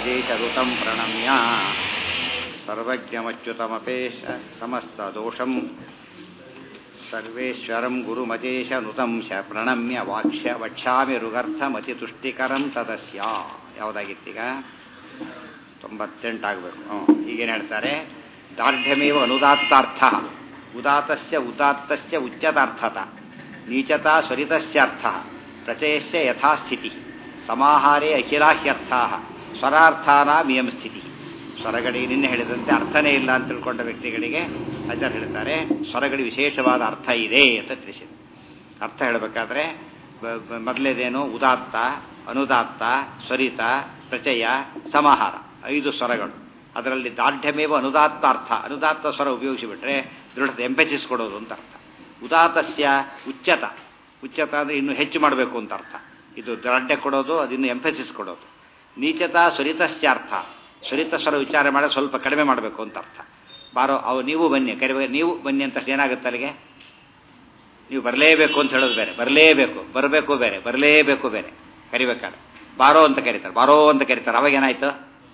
गुरुमजेशरुतं प्रणम्य सर्वज्ञमच्युतमपेश समस्तदोषं सर्वेश्वरं गुरुमजेशनुतं ಶ ಪ್ರಣಮ್ಯ ವಾಕ್ಷ್ಯ ವಕ್ಷ್ಯಾಮಿ ರುಗರ್ಥಮತಿತುಷ್ಟಿಕರಂ ತದಸ್ಯ ಯಾವುದಾಗಿತ್ತೀಗ ತೊಂಬತ್ತೆಂಟಾಗಬೇಕು ಹ್ಞೂ ಈಗೇನು ಹೇಳ್ತಾರೆ ದಾರ್ಢ್ಯಮೇವ ಅನುದಾತ್ತಾರ್ಥ ಉದಾತ್ತಸ್ಯ ಉದಾತ್ತಸ್ಯ ಉಚ್ಯತಾರ್ಥತ ನೀಚತಾ ಸ್ವರಿತಸ್ಯಾರ್ಥ ಪ್ರಚಯಸ್ಯ ಯಥಾಸ್ಥಿತಿ ಸಮಾಹಾರೇ ಅಖಿಲಾಹ್ಯರ್ಥ ಸ್ವರಾರ್ಥಾನಾಂ ಇಯಂ ಸ್ಥಿತಿ ಸ್ವರಗಳಿಗೆ ನಿನ್ನೆ ಹೇಳಿದಂತೆ ಅರ್ಥನೇ ಇಲ್ಲ ಅಂತ ತಿಳ್ಕೊಂಡ ವ್ಯಕ್ತಿಗಳಿಗೆ ಅಜ್ಜರ್ ಹೇಳ್ತಾರೆ ಸ್ವರಗಳಿಗೆ ವಿಶೇಷವಾದ ಅರ್ಥ ಇದೆ ಅಂತ ತಿಳಿಸಿದೆ ಅರ್ಥ ಹೇಳಬೇಕಾದ್ರೆ ಮೊದಲೇದೇನು ಉದಾತ್ತ ಅನುದಾತ್ತ ಸ್ವರಿತ ಪ್ರಚಯ ಸಮಾಹಾರ ಐದು ಸ್ವರಗಳು ಅದರಲ್ಲಿ ದಾರ್ಢ್ಯಮೇವ ಅನುದಾತ್ತ ಅರ್ಥ ಅನುದಾತ್ತ ಸ್ವರ ಉಪಯೋಗಿಸಿಬಿಟ್ರೆ ದೃಢತೆ ಎಂಪೆಸಿಸ್ ಕೊಡೋದು ಅಂತ ಅರ್ಥ ಉದಾತ್ತಸ್ಯ ಉಚ್ಚತ ಉಚ್ಚತ ಅಂದರೆ ಇನ್ನು ಹೆಚ್ಚು ಮಾಡಬೇಕು ಅಂತ ಅರ್ಥ ಇದು ದಾರ್ಢ್ಯ ಕೊಡೋದು ಅದಿನ್ನು ಎಂಫೆಸಿಸ್ ಕೊಡೋದು ನೀಚತ ಸ್ವರಿತಸ್ಯಾರ್ಥ ಸ್ವರಿತ ಸ್ವರ ವಿಚಾರ ಮಾಡಿ ಸ್ವಲ್ಪ ಕಡಿಮೆ ಮಾಡಬೇಕು ಅಂತ ಅರ್ಥ ಬಾರೋ ಅವು ನೀವು ಬನ್ನಿ ಕರಿಬೇಕು ನೀವು ಬನ್ನಿ ಅಂತ ಏನಾಗುತ್ತೆ ಅಲ್ಲಿಗೆ ನೀವು ಬರಲೇಬೇಕು ಅಂತ ಹೇಳೋದು ಬೇರೆ ಬರಲೇಬೇಕು ಬರಬೇಕು ಬೇರೆ ಬರಲೇಬೇಕು ಬೇರೆ ಕರಿಬೇಕಾದ್ರೆ ಬಾರೋ ಅಂತ ಕರೀತಾರೆ ಬಾರೋ ಅಂತ ಕರೀತಾರೆ ಅವಾಗ ಏನಾಯ್ತು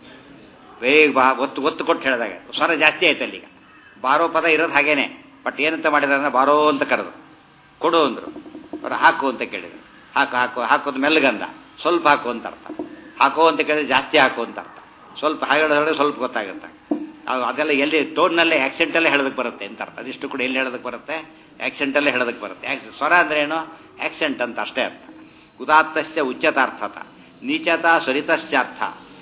ಬೇಗ ಬಾ ಒತ್ತು ಒತ್ತು ಕೊಟ್ಟು ಹೇಳಿದಾಗ ಸ್ವರ ಜಾಸ್ತಿ ಆಯ್ತು ಅಲ್ಲಿಗ ಬಾರೋ ಪದ ಇರೋದು ಹಾಗೇನೆ ಬಟ್ ಏನಂತ ಮಾಡಿದಾರೆ ಅಂದ್ರೆ ಬಾರೋ ಅಂತ ಕರೆದು ಕೊಡು ಅಂದರು ಅವ್ರು ಹಾಕು ಅಂತ ಕೇಳಿದ್ರು ಹಾಕು ಹಾಕು ಹಾಕೋದು ಮೆಲ್ಲಗಂದ ಸ್ವಲ್ಪ ಹಾಕು ಅಂತ ಅರ್ಥ ಹಾಕೋ ಅಂತ ಕೇಳಿದ್ರೆ ಜಾಸ್ತಿ ಹಾಕು ಅಂತ ಅರ್ಥ ಸ್ವಲ್ಪ ಹೇಳೋದ್ರೆ ಸ್ವಲ್ಪ ಗೊತ್ತಾಗುತ್ತೆ ಅದೆಲ್ಲ ಎಲ್ಲಿ ಟೋನ್ನಲ್ಲೇ ಆಕ್ಸೆಂಟಲ್ಲೇ ಹೇಳೋದಕ್ಕೆ ಬರುತ್ತೆ ಅಂತ ಅರ್ಥ ಅದಿಷ್ಟು ಕೂಡ ಎಲ್ಲಿ ಹೇಳೋದಕ್ಕೆ ಬರುತ್ತೆ ಆಕ್ಸೆಂಟಲ್ಲೇ ಹೇಳೋದಕ್ಕೆ ಬರುತ್ತೆ ಸ್ವರ ಅಂದ್ರೆ ಏನು ಆಕ್ಸೆಂಟ್ ಅಂತ ಅಷ್ಟೇ ಅರ್ಥ ಉದಾತ್ತಸ್ಯ ಉಚ್ಚತಾರ್ಥತ ನೀಚತ ಸ್ವರಿತಶ್ಚಾರ್ಥ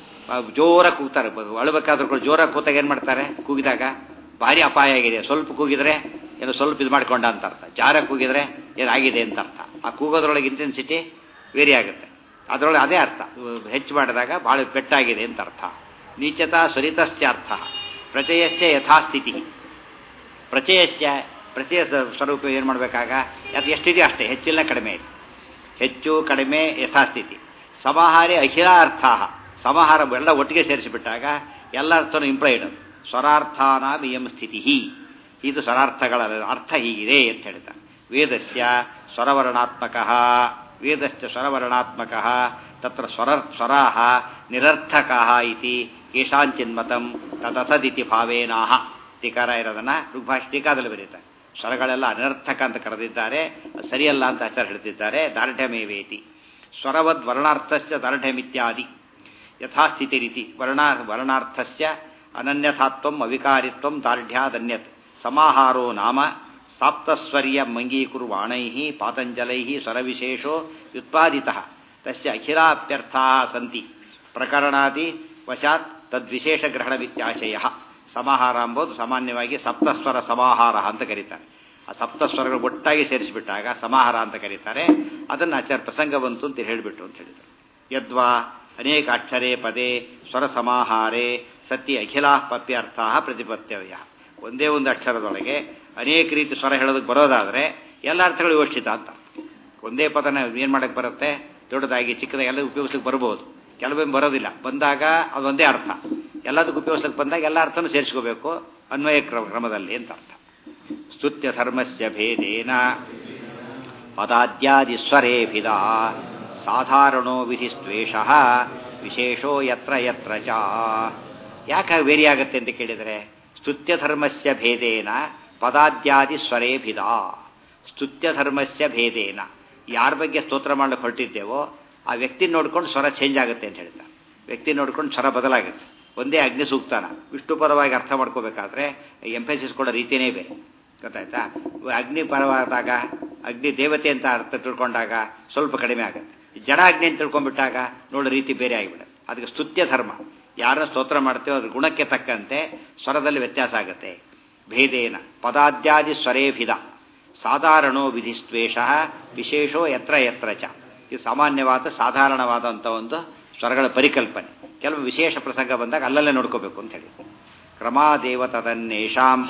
ಜೋರ ಕೂಗ್ತಾರೆ ಅಳಬೇಕಾದ್ರೂ ಕೂಡ ಜೋರ ಕೂತಾಗ ಏನು ಮಾಡ್ತಾರೆ ಕೂಗಿದಾಗ ಭಾರಿ ಅಪಾಯ ಆಗಿದೆ ಸ್ವಲ್ಪ ಕೂಗಿದ್ರೆ ಏನು ಸ್ವಲ್ಪ ಇದು ಮಾಡ್ಕೊಂಡ ಅಂತ ಅರ್ಥ ಜಾರ ಕೂಗಿದ್ರೆ ಏನಾಗಿದೆ ಅಂತ ಅರ್ಥ ಆ ಕೂಗೋದ್ರೊಳಗೆ ಇಂಟೆನ್ಸಿಟಿ ವೇರಿ ಆಗುತ್ತೆ ಅದರೊಳಗೆ ಅದೇ ಅರ್ಥ ಹೆಚ್ಚು ಮಾಡಿದಾಗ ಭಾಳ ಪೆಟ್ಟಾಗಿದೆ ಅಂತ ಅರ್ಥ ನೀಚತ ಸ್ವರಿತಸ್ಯಾರ್ಥ ಪ್ರಚಯಸ್ಯ ಯಥಾಸ್ಥಿತಿ ಪ್ರಚಯಸ್ಯ ಪ್ರಚಯ ಸ್ವರೂಪ ಏನು ಮಾಡಬೇಕಾಗ ಅದು ಎಷ್ಟಿದೆಯೋ ಅಷ್ಟೇ ಹೆಚ್ಚಿಲ್ಲ ಕಡಿಮೆ ಇದೆ ಹೆಚ್ಚು ಕಡಿಮೆ ಯಥಾಸ್ಥಿತಿ ಸಮಾಹಾರಿ ಅಖಿಲ ಅರ್ಥ ಸಮಾಹಾರ ಎಲ್ಲ ಒಟ್ಟಿಗೆ ಸೇರಿಸಿಬಿಟ್ಟಾಗ ಎಲ್ಲ ಅರ್ಥನೂ ಇಂಪ್ಲೈಡ್ ಸ್ವರಾರ್ಥಾನ ಇಯಂ ಸ್ಥಿತಿ ಇದು ಸ್ವರಾರ್ಥಗಳ ಅರ್ಥ ಹೀಗಿದೆ ಅಂತ ಹೇಳ್ತಾರೆ ವೇದಸ್ಯ ಸ್ವರವರ್ಣಾತ್ಮಕ ವೇದಶ್ಚ ಸ್ವರವರ್ಣಾತ್ಮಕ ತತ್ರ ಸ್ವರ ಸ್ವರಾ ನಿರರ್ಥಕ ಇತಿ ಕೇಶಾಂಚಿನ್ಮತಂ ತದಸದಿತಿ ಭಾವೇನಾಹ ಟೀಕಾರ ಇರೋದನ್ನ ಋಗ್ಭಾಷ್ ಟೀಕಾದಲ್ಲಿ ಬರೀತಾರೆ ಸ್ವರಗಳೆಲ್ಲ ಅನರ್ಥಕ ಅಂತ ಕರೆದಿದ್ದಾರೆ ಸರಿಯಲ್ಲ ಅಂತ ಆಚಾರ ಹೇಳ್ತಿದ್ದಾರೆ ದಾರ್ಢ್ಯಮೇವೇತಿ ಸ್ವರವದ್ ವರ್ಣಾರ್ಥಸ್ಯ ದಾರ್ಢ್ಯಮಿತ್ಯಾದಿ ಯಥಾಸ್ಥಿತಿ ರೀತಿ ವರ್ಣ ವರ್ಣಾರ್ಥಸ್ಯ ಅನನ್ಯಥಾತ್ವಂ ಅವಿಕಾರಿತ್ವಂ ದಾರ್ಢ್ಯಾದನ್ಯತ್ ಸಮಾಹಾರೋ ನಾಮ ಸಾಪ್ತಸ್ವರ್ಯ ಮಂಗೀಕುರ್ವಾಣೈ ಪಾತಂಜಲೈ ಸ್ವರವಿಶೇಷೋ ವ್ಯುತ್ಪಾದಿತ ತಸ್ಯ ಅಖಿಲಾಪ್ಯರ್ಥಾ ಸಂತಿ ಪ್ರಕರಣಾದಿ ವಶಾತ್ ತದ್ವಿಶೇಷ ಗ್ರಹಣವಿತ್ಯಾಶಯ ಸಮಾಹಾರ ಎಂಬುದು ಸಾಮಾನ್ಯವಾಗಿ ಸಪ್ತಸ್ವರ ಸಮಾಹಾರ ಅಂತ ಕರೀತಾರೆ ಆ ಸಪ್ತಸ್ವರಗಳು ಒಟ್ಟಾಗಿ ಸೇರಿಸಿಬಿಟ್ಟಾಗ ಸಮಾಹಾರ ಅಂತ ಕರೀತಾರೆ ಅದನ್ನು ಆಚಾರ ಪ್ರಸಂಗ ಬಂತು ಅಂತ ಹೇಳಿಬಿಟ್ಟು ಅಂತ ಹೇಳಿದರು ಯದ್ವಾ ಅನೇಕ ಅಕ್ಷರೇ ಪದೇ ಸ್ವರ ಸಮಾಹಾರೇ ಸತ್ಯ ಅಖಿಲಾ ಪಪ್ಯರ್ಥ ಪ್ರತಿಪತ್ತವ್ಯ ಒಂದೇ ಒಂದು ಅಕ್ಷರದೊಳಗೆ ಅನೇಕ ರೀತಿ ಸ್ವರ ಹೇಳೋದಕ್ಕೆ ಬರೋದಾದರೆ ಎಲ್ಲ ಅರ್ಥಗಳು ಯೋಚಿತ ಅಂತ ಒಂದೇ ಪದನ ಏನು ಮಾಡೋಕ್ಕೆ ಬರುತ್ತೆ ದೊಡ್ಡದಾಗಿ ಚಿಕ್ಕದಾಗಿ ಎಲ್ಲ ಉಪಯೋಗಿಸ್ಲಿಕ್ಕೆ ಬರ್ಬೋದು ಕೆಲವೊಮ್ಮೆ ಬರೋದಿಲ್ಲ ಬಂದಾಗ ಅದೊಂದೇ ಅರ್ಥ ಎಲ್ಲದಕ್ಕೂ ಉಪಯೋಗಿಸ್ಲಿಕ್ಕೆ ಬಂದಾಗ ಎಲ್ಲ ಅರ್ಥನೂ ಸೇರಿಸ್ಕೋಬೇಕು ಅನ್ವಯ ಕ್ರಮದಲ್ಲಿ ಅಂತ ಅರ್ಥ ಸ್ತುತ್ಯ ಧರ್ಮಸ್ಯ ಭೇದೇನ ಪದಾದ್ಯಾದಿ ಸ್ವರೇಭಿದ ಸಾಧಾರಣೋ ವಿಧಿಸ್ತ್ವೇಷ ವಿಶೇಷೋ ಯತ್ರ ಯತ್ರ ಚ ಯಾಕೆ ವೇರಿ ಆಗುತ್ತೆ ಅಂತ ಕೇಳಿದರೆ ಸ್ತುತ್ಯ ಧರ್ಮಸ್ಯ ಭೇದೇನ ಪದಾದ್ಯಾದಿ ಸ್ವರೇಭಿದ ಸ್ತುತ್ಯ ಧರ್ಮಸ್ಯ ಭೇದೇನ ಯಾರ ಬಗ್ಗೆ ಸ್ತೋತ್ರ ಮಾಡಲಿಕ್ಕೆ ಹೊರಟಿದ್ದೇವೋ ಆ ವ್ಯಕ್ತಿ ನೋಡ್ಕೊಂಡು ಸ್ವರ ಚೇಂಜ್ ಆಗುತ್ತೆ ಅಂತ ಹೇಳ್ತಾರೆ ವ್ಯಕ್ತಿ ನೋಡ್ಕೊಂಡು ಸ್ವರ ಬದಲಾಗುತ್ತೆ ಒಂದೇ ಅಗ್ನಿ ಸೂಕ್ತಾನ ವಿಷ್ಣು ಪರವಾಗಿ ಅರ್ಥ ಮಾಡ್ಕೋಬೇಕಾದ್ರೆ ಎಂಫೆಸಿಸ್ ಕೊಡೋ ರೀತಿಯೇ ಬೇರೆ ಗೊತ್ತಾಯ್ತಾ ಅಗ್ನಿ ಪರವಾದಾಗ ಅಗ್ನಿ ದೇವತೆ ಅಂತ ಅರ್ಥ ತಿಳ್ಕೊಂಡಾಗ ಸ್ವಲ್ಪ ಕಡಿಮೆ ಆಗುತ್ತೆ ಜಡ ಅಗ್ನಿ ಅಂತ ತಿಳ್ಕೊಂಡ್ಬಿಟ್ಟಾಗ ನೋಡೋ ರೀತಿ ಬೇರೆ ಆಗಿಬಿಡುತ್ತೆ ಅದಕ್ಕೆ ಸ್ತುತ್ಯ ಧರ್ಮ ಯಾರ ಸ್ತೋತ್ರ ಮಾಡ್ತೇವೋ ಅದ್ರ ಗುಣಕ್ಕೆ ತಕ್ಕಂತೆ ಸ್ವರದಲ್ಲಿ ವ್ಯತ್ಯಾಸ ಆಗುತ್ತೆ ಭೇದೇನ ಪದಾದ್ಯಾದಿ ಸ್ವರೇಭಿದ ಸಾಧಾರಣೋ ವಿಧಿಸ್ತ್ವೇಷ ವಿಶೇಷೋ ಯತ್ರ ಯತ್ರ ಚ ಇದು ಸಾಮಾನ್ಯವಾದ ಸಾಧಾರಣವಾದಂಥ ಒಂದು ಸ್ವರಗಳ ಪರಿಕಲ್ಪನೆ ಕೆಲವು ವಿಶೇಷ ಪ್ರಸಂಗ ಬಂದಾಗ ಅಲ್ಲಲ್ಲೇ ನೋಡ್ಕೋಬೇಕು ಅಂತ ಹೇಳಿ ಕ್ರಮಾದೇವ ತದನ್ನೇಷಾಂ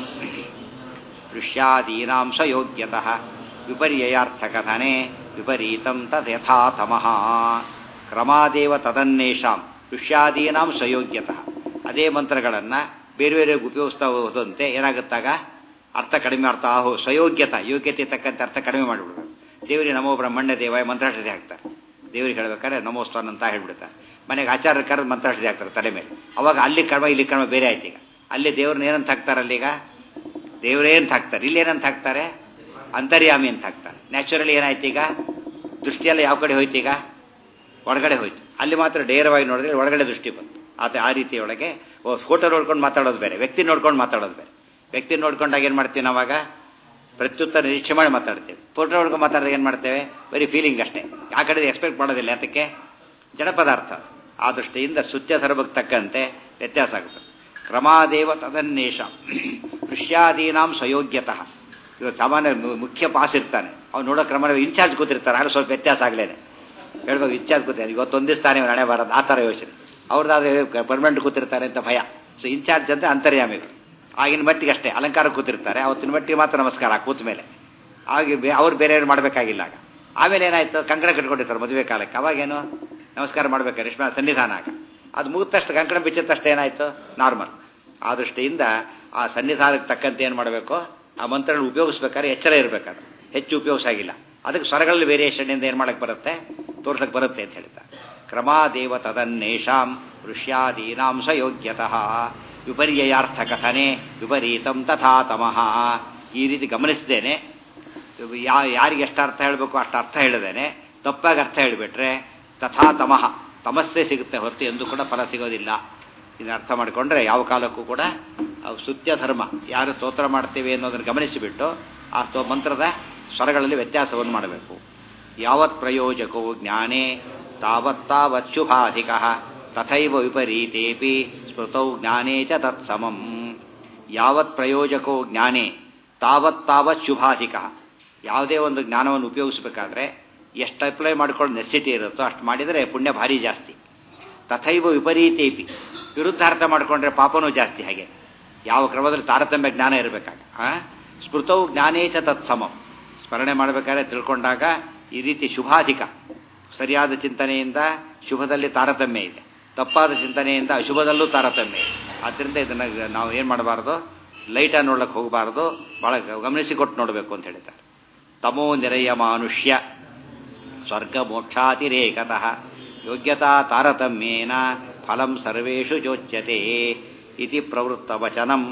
ದೃಶ್ಯಾದೀನಾಂ ಸಯೋಗ್ಯತಃ ವಿಪರ್ಯಯಾರ್ಥಕಥನೆ ವಿಪರೀತಂ ತಥಾತಮಃ ಕ್ರಮಾದೇವ ತದನ್ನೇಷಾಂ ದೃಶ್ಯಾದೀನಾಂ ಸಯೋಗ್ಯತಃ ಅದೇ ಮಂತ್ರಗಳನ್ನು ಬೇರೆ ಬೇರೆ ಉಪಯೋಗಿಸ್ತಾ ಹೋದಂತೆ ಏನಾಗುತ್ತಾಗ ಅರ್ಥ ಕಡಿಮೆ ಅರ್ಥ ಆಹೋ ಸಯೋಗ್ಯತ ಯೋಗ್ಯತೆ ತಕ್ಕಂತೆ ಅರ್ಥ ಕಡಿಮೆ ಮಾಡಿಬಿಡ್ಬೇಕು ದೇವರಿಗೆ ನಮೋ ಬ್ರಹ್ಮಣ್ಯ ದೇವಾಯ ಮಂತ್ರಾಕ್ಷತೆ ಹಾಕ್ತಾರೆ ದೇವರಿಗೆ ಹೇಳ್ಬೇಕಾದ್ರೆ ನಮೋಸ್ತಾನ ಅಂತ ಹೇಳ್ಬಿಡ್ತಾರೆ ಮನೆಗೆ ಆಚಾರ್ಯ ಕರೆದು ಮಂತ್ರಾಕ್ಷತೆ ಹಾಕ್ತಾರೆ ತಲೆ ಮೇಲೆ ಅವಾಗ ಅಲ್ಲಿ ಕರ್ಮ ಇಲ್ಲಿ ಕರ್ಮ ಬೇರೆ ಆಯ್ತು ಈಗ ಅಲ್ಲಿ ದೇವ್ರನ್ನ ಏನಂತ ಹಾಕ್ತಾರಲ್ಲ ಈಗ ದೇವರೇ ಅಂತ ಹಾಕ್ತಾರೆ ಇಲ್ಲಿ ಏನಂತ ಹಾಕ್ತಾರೆ ಅಂತರ್ಯಾಮಿ ಅಂತ ಹಾಕ್ತಾರೆ ನ್ಯಾಚುರಲಿ ಏನಾಯ್ತು ಈಗ ದೃಷ್ಟಿಯೆಲ್ಲ ಯಾವ ಕಡೆ ಹೋಯ್ತು ಈಗ ಒಳಗಡೆ ಹೋಯ್ತು ಅಲ್ಲಿ ಮಾತ್ರ ನೇರವಾಗಿ ನೋಡಿದ್ರೆ ಒಳಗಡೆ ದೃಷ್ಟಿ ಬಂತು ಆತ ಆ ರೀತಿಯೊಳಗೆ ಓ ಫೋಟೋ ನೋಡ್ಕೊಂಡು ಮಾತಾಡೋದು ಬೇರೆ ವ್ಯಕ್ತಿ ನೋಡ್ಕೊಂಡು ಮಾತಾಡೋದು ಬೇರೆ ವ್ಯಕ್ತಿ ನೋಡ್ಕೊಂಡಾಗ ಏನು ಮಾಡ್ತೀವಿ ನಾವಾಗ ಪ್ರತ್ಯುತ್ತರ ನಿರೀಕ್ಷೆ ಮಾಡಿ ಮಾತಾಡ್ತೇವೆ ಫೋಟೋ ನೋಡ್ಕೊಂಡು ಮಾತಾಡಿದಾಗ ಏನು ಮಾಡ್ತೇವೆ ಬರೀ ಫೀಲಿಂಗ್ ಅಷ್ಟೇ ಆ ಕಡೆ ಎಕ್ಸ್ಪೆಕ್ಟ್ ಮಾಡೋದಿಲ್ಲ ಅದಕ್ಕೆ ಜಡ ಪದಾರ್ಥ ಆ ದೃಷ್ಟಿಯಿಂದ ಸುತ್ಯ ಸರ್ವಕ್ಕೆ ತಕ್ಕಂತೆ ವ್ಯತ್ಯಾಸ ಆಗುತ್ತೆ ಕ್ರಮಾದೇವ ತದನ್ನೇಷ ಋಷ್ಯಾದೀನಾಂ ಸ್ವಯೋಗ್ಯತಃ ಇವತ್ತು ಸಾಮಾನ್ಯ ಮು- ಮುಖ್ಯ ಪಾಸ್ ಇರ್ತಾನೆ ಅವ್ನು ನೋಡೋ ಕ್ರಮ ಇನ್ಚಾರ್ಜ್ ಕೂತಿರ್ತಾರೆ ಅಲ್ಲಿ ಸ್ವಲ್ಪ ವ್ಯತ್ಯಾಸ ಆಗಲೇನೆ ಹೇಳ್ಬೇಕು ಇನ್ಚಾರ್ಜ್ ಕೂತಿರ್ತಾರೆ ಇವತ್ತು ಒಂದಿಸ್ತಾನೆ ಇವ್ನು ಹಣೆ ಬರೋದು ಆ ಥರ ಯೋಚನೆ ಅವ್ರದ್ದಾದ್ರೆ ಪರ್ಮನೆಂಟ್ ಕೂತಿರ್ತಾರೆ ಅಂತ ಭಯ ಸೊ ಇನ್ಚಾರ್ಜ್ ಅಂತ ಅಂತರ್ಯಾಮಿಗಳು ಆಗಿನ ಮಟ್ಟಿಗೆ ಅಷ್ಟೇ ಅಲಂಕಾರ ಕೂತಿರ್ತಾರೆ ಅವತ್ತಿನ ಮಟ್ಟಿಗೆ ಮಾತ್ರ ನಮಸ್ಕಾರ ಕೂತ ಮೇಲೆ ಆಗ ಬೇ- ಅವ್ರು ಬೇರೆ ಏನು ಮಾಡಬೇಕಾಗಿಲ್ಲ ಆಗ ಆಮೇಲೆ ಏನಾಯ್ತು ಕಂಕಣ ಕಟ್ಕೊಂಡಿರ್ತಾರೆ ಮದುವೆ ಕಾಲಕ್ಕೆ ಅವಾಗೇನು ನಮಸ್ಕಾರ ಮಾಡ್ಬೇಕಾರೆ ರೇಷ್ಮೆ ಸನ್ನಿಧಾನ ಆಗ ಅದು ಮುಗಿದ ತಕ್ಷಣ ಕಂಕಣ ಬಿಚ್ಚಿದ ತಕ್ಷಣ ಏನಾಯ್ತು ನಾರ್ಮಲ್ ಆ ದೃಷ್ಟಿಯಿಂದ ಆ ಸನ್ನಿಧಾನಕ್ಕೆ ತಕ್ಕಂತೆ ಏನು ಮಾಡಬೇಕು ಆ ಮಂತ್ರಗಳು ಉಪಯೋಗಿಸ್ಬೇಕಾದ್ರೆ ಎಚ್ಚರ ಇರಬೇಕಾದ್ರೆ ಹೆಚ್ಚು ಉಪಯೋಗಿಸ ಆಗಿಲ್ಲ ಅದಕ್ಕೆ ಸ್ವರಗಳಲ್ಲಿ ವೇರಿಯೇಷನ್ನಿಂದ ಏನು ಮಾಡಕ್ಕೆ ಬರುತ್ತೆ ತೋರ್ಸಕ್ಕೆ ಬರುತ್ತೆ ಅಂತ ಹೇಳ್ತಾರೆ ಕ್ರಮಾದೇವ ತದನ್ನೇಷಾಂ ಋಷ್ಯಾದೀನಾಂ ಸಯೋಗ್ಯತಃ ವಿಪರ್ಯಯಾರ್ಥ ಕಥನೆ ವಿಪರೀತಂ ತಥಾ ತಮಃ ಈ ರೀತಿ ಗಮನಿಸಿದ್ದೇನೆ ಯಾ ಯಾರಿಗೆ ಎಷ್ಟು ಅರ್ಥ ಹೇಳಬೇಕು ಅಷ್ಟು ಅರ್ಥ ಹೇಳಿದೇನೆ ತಪ್ಪಾಗಿ ಅರ್ಥ ಹೇಳಿಬಿಟ್ರೆ ತಥಾ ತಮಃ ತಮಸ್ಸೆ ಸಿಗುತ್ತೆ ಹೊರತು ಎಂದು ಕೂಡ ಫಲ ಸಿಗೋದಿಲ್ಲ ಇದನ್ನ ಅರ್ಥ ಮಾಡಿಕೊಂಡ್ರೆ ಯಾವ ಕಾಲಕ್ಕೂ ಕೂಡ ಅವು ಸುತ್ಯ ಧರ್ಮ ಯಾರು ಸ್ತೋತ್ರ ಮಾಡ್ತೇವೆ ಅನ್ನೋದನ್ನು ಗಮನಿಸಿಬಿಟ್ಟು ಆ ಸ್ತೋ ಮಂತ್ರದ ಸ್ವರಗಳಲ್ಲಿ ವ್ಯತ್ಯಾಸವನ್ನು ಮಾಡಬೇಕು ಯಾವತ್ ಪ್ರಯೋಜಕೋ ಜ್ಞಾನೇ ತಾವತ್ತಾವತ್ ಶುಭಾಧಿಕ ತಥೈವ ವಿಪರೀತೇಪಿ ಸ್ಮೃತೌ ಜ್ಞಾನೇ ಚ ತತ್ಸಮಂ ಯಾವತ್ ಪ್ರಯೋಜಕೋ ಜ್ಞಾನೇ ತಾವತ್ತಾವತ್ ಶುಭಾಧಿಕ ಯಾವುದೇ ಒಂದು ಜ್ಞಾನವನ್ನು ಉಪಯೋಗಿಸಬೇಕಾದ್ರೆ ಎಷ್ಟು ಅಪ್ಲೈ ಮಾಡ್ಕೊಂಡು ನೆಸಿಟಿ ಇರುತ್ತೋ ಅಷ್ಟು ಮಾಡಿದರೆ ಪುಣ್ಯ ಭಾರಿ ಜಾಸ್ತಿ ತಥೈವ ವಿಪರೀತೇಪಿ ವಿರುದ್ಧಾರ್ಥ ಮಾಡಿಕೊಂಡ್ರೆ ಪಾಪನೂ ಜಾಸ್ತಿ ಹಾಗೆ ಯಾವ ಕ್ರಮದಲ್ಲಿ ತಾರತಮ್ಯ ಜ್ಞಾನ ಇರಬೇಕಾಗ ಸ್ಮೃತವು ಜ್ಞಾನೇಚ ತತ್ಸಮಂ ಸ್ಮರಣೆ ಮಾಡಬೇಕಾದ್ರೆ ತಿಳ್ಕೊಂಡಾಗ ಈ ರೀತಿ ಶುಭಾಧಿಕ ಸರಿಯಾದ ಚಿಂತನೆಯಿಂದ ಶುಭದಲ್ಲಿ ತಾರತಮ್ಯ ಇದೆ ತಪ್ಪಾದ ಚಿಂತನೆಯಿಂದ ಅಶುಭದಲ್ಲೂ ತಾರತಮ್ಯ ಇದೆ ಆದ್ದರಿಂದ ಇದನ್ನು ನಾವು ಏನು ಮಾಡಬಾರ್ದು ಲೈಟಾಗಿ ನೋಡ್ಲಿಕ್ಕೆ ಹೋಗಬಾರ್ದು ಭಾಳ ಗಮನಿಸಿಕೊಟ್ಟು ನೋಡಬೇಕು ಅಂತ ಹೇಳ್ತಾರೆ ತಮೋ ನಿರಯ ಮಾನುಷ್ಯ ಸ್ವರ್ಗ ಮೋಕ್ಷಾತಿರೇಕತಃ ಯೋಗ್ಯತಾ ತಾರತಮ್ಯೇನ ಫಲಂ ಸರ್ವೇಷು ಚೋಚ್ಯತೆ ಇತಿ ಪ್ರವೃತ್ತವಚನಂ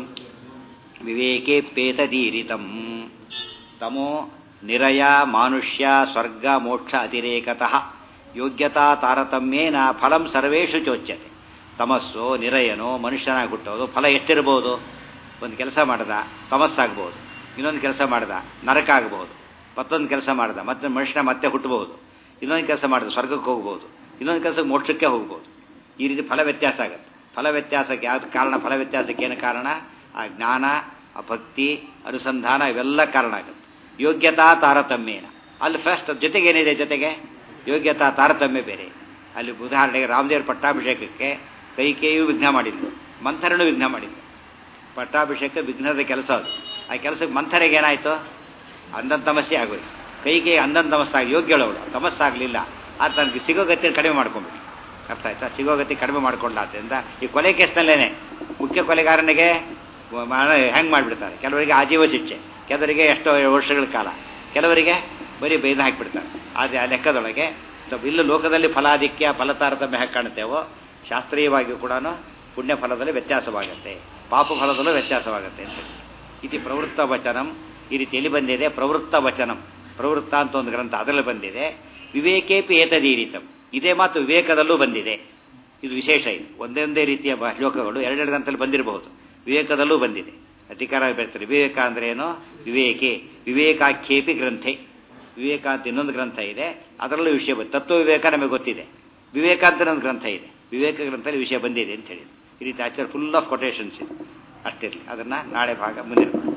ವಿವೇಕೇಪ್ಯೇತದೀರಿತಂ ತಮೋ ನಿರಯ ಮಾನುಷ್ಯ ಸ್ವರ್ಗ ಮೋಕ್ಷ ಅತಿರೇಕತಃ ಯೋಗ್ಯತಾ ತಾರತಮ್ಯೇನ ಫಲಂ ಸರ್ವೇಷು ಚೋಚ್ಯತೆ ತಮಸ್ಸು ನಿರಯನೋ ಮನುಷ್ಯನಾಗಿ ಹುಟ್ಟೋದು ಫಲ ಎಷ್ಟಿರ್ಬೋದು ಒಂದು ಕೆಲಸ ಮಾಡ್ದ ತಮಸ್ಸಾಗ್ಬೋದು ಇನ್ನೊಂದು ಕೆಲಸ ಮಾಡ್ದ ನರಕ ಆಗ್ಬೋದು ಮತ್ತೊಂದು ಕೆಲಸ ಮಾಡ್ದ ಮತ್ತೆ ಮನುಷ್ಯನ ಮತ್ತೆ ಹುಟ್ಟಬಹುದು ಇನ್ನೊಂದು ಕೆಲಸ ಮಾಡಿದ ಸ್ವರ್ಗಕ್ಕೆ ಹೋಗ್ಬೋದು ಇನ್ನೊಂದು ಕೆಲಸಕ್ಕೆ ಮೋಕ್ಷಕ್ಕೆ ಹೋಗ್ಬೋದು ಈ ರೀತಿ ಫಲ ವ್ಯತ್ಯಾಸ ಆಗುತ್ತೆ ಫಲ ವ್ಯತ್ಯಾಸಕ್ಕೆ ಯಾವ್ದು ಕಾರಣ ಫಲ ವ್ಯತ್ಯಾಸಕ್ಕೆ ಏನು ಕಾರಣ ಆ ಜ್ಞಾನ ಆ ಭಕ್ತಿ ಅನುಸಂಧಾನ ಇವೆಲ್ಲ ಕಾರಣ ಆಗುತ್ತೆ ಯೋಗ್ಯತಾ ತಾರತಮ್ಯೇನ ಅಲ್ಲಿ ಫಸ್ಟ್ ಜೊತೆಗೆ ಏನಿದೆ ಜೊತೆಗೆ ಯೋಗ್ಯತಾ ತಾರತಮ್ಯ ಬೇರೆ ಅಲ್ಲಿ ಉದಾಹರಣೆಗೆ ರಾಮದೇವ್ರ ಪಟ್ಟಾಭಿಷೇಕಕ್ಕೆ ಕೈಕೇಯೂ ವಿಘ್ನ ಮಾಡಿದ್ಲು ಮಂಥರನು ವಿಘ್ನ ಮಾಡಿದ್ಲು ಪಟ್ಟಾಭಿಷೇಕ ವಿಘ್ನದ ಕೆಲಸ ಅದು ಆ ಕೆಲಸಕ್ಕೆ ಮಂಥರೆಗೆ ಏನಾಯಿತು ಅಂದನ್ ತಮಸ್ಸೆ ಆಗೋಯ್ತು ಕೈಗೆ ಅಂದನ್ ತಮಸ್ಸಾಗಿ ಯೋಗ್ಯಳವಳು ತಮಸ್ಸಾಗಲಿಲ್ಲ ಅದು ತನಗೆ ಸಿಗೋ ಗತಿ ಕಡಿಮೆ ಮಾಡ್ಕೊಂಡ್ಬಿಟ್ಟು ಅರ್ಥ ಆಯ್ತಾ ಸಿಗೋ ಗತಿ ಕಡಿಮೆ ಮಾಡ್ಕೊಂಡಾದ್ರಿಂದ ಈ ಕೊಲೆ ಕೇಸ್ನಲ್ಲೇನೆ ಮುಖ್ಯ ಕೊಲೆಗಾರನಿಗೆ ಹೆಂಗೆ ಮಾಡಿಬಿಡ್ತಾರೆ ಕೆಲವರಿಗೆ ಆಜೀವ ಶಿಕ್ಷೆ ಕೆಲವರಿಗೆ ಎಷ್ಟೋ ವರ್ಷಗಳ ಕಾಲ ಕೆಲವರಿಗೆ ಬರೀ ಬೈದು ಹಾಕಿಬಿಡ್ತಾರೆ ಆದರೆ ಆ ಲೆಕ್ಕದೊಳಗೆ ಇಲ್ಲೂ ಲೋಕದಲ್ಲಿ ಫಲಾಧಿಕ್ಯ ಫಲ ತಾರತಮ್ಯ ಹೇಗೆ ಕಾಣುತ್ತೇವೋ ಶಾಸ್ತ್ರೀಯವಾಗಿಯೂ ಕೂಡ ಪುಣ್ಯ ಫಲದಲ್ಲಿ ವ್ಯತ್ಯಾಸವಾಗುತ್ತೆ ಪಾಪ ಫಲದಲ್ಲೂ ವ್ಯತ್ಯಾಸವಾಗುತ್ತೆ ಅಂತ ಇದು ಪ್ರವೃತ್ತ ವಚನಂ ಈ ರೀತಿಯಲ್ಲಿ ಬಂದಿದೆ ಪ್ರವೃತ್ತ ವಚನಂ ಪ್ರವೃತ್ತ ಅಂತ ಒಂದು ಗ್ರಂಥ ಅದರಲ್ಲಿ ಬಂದಿದೆ ವಿವೇಕೇಪಿ ಏತದೀರಿತಂ ಇದೇ ಮಾತು ವಿವೇಕದಲ್ಲೂ ಬಂದಿದೆ ಇದು ವಿಶೇಷ ಇದು ಒಂದೇ ಒಂದೇ ರೀತಿಯ ಬ- ಶ್ಲೋಕಗಳು ಎರಡೆರಡು ಗ್ರಂಥದಲ್ಲಿ ಬಂದಿರಬಹುದು ವಿವೇಕದಲ್ಲೂ ಬಂದಿದೆ ಅಧಿಕಾರ ಬರ್ತಾರೆ ವಿವೇಕ ಅಂದ್ರೆ ಏನು ವಿವೇಕೆ ವಿವೇಕಾಖ್ಯೇಪಿ ಗ್ರಂಥೆ ವಿವೇಕ ಅಂತ ಇನ್ನೊಂದು ಗ್ರಂಥ ಇದೆ ಅದರಲ್ಲೂ ವಿಷಯ ಬಂದು ತತ್ವ ವಿವೇಕ ನಮಗೆ ಗೊತ್ತಿದೆ ವಿವೇಕ ಅಂತ ಒಂದು ಗ್ರಂಥ ಇದೆ ವಿವೇಕ ಗ್ರಂಥದಲ್ಲಿ ವಿಷಯ ಬಂದಿದೆ ಅಂತ ಹೇಳಿ ಈ ರೀತಿ ಆಚಾರ ಫುಲ್ ಆಫ್ ಕೊಟೇಶನ್ಸ್ ಇದೆ ಅಷ್ಟಿರಲಿ ಅದನ್ನು ನಾಳೆ ಭಾಗ ಮುಂದಿನ ಭಾಗ.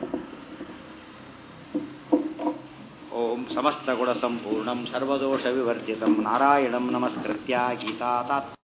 ಓಂ ಸಮಸ್ತಗುಣ ಸಂಪೂರ್ಣಂ ಸರ್ವದೋಷ ವಿವರ್ಜಿತಂ ನಾರಾಯಣಂ ನಮಸ್ಕೃತ್ಯ ಗೀತಾ ತಾತ್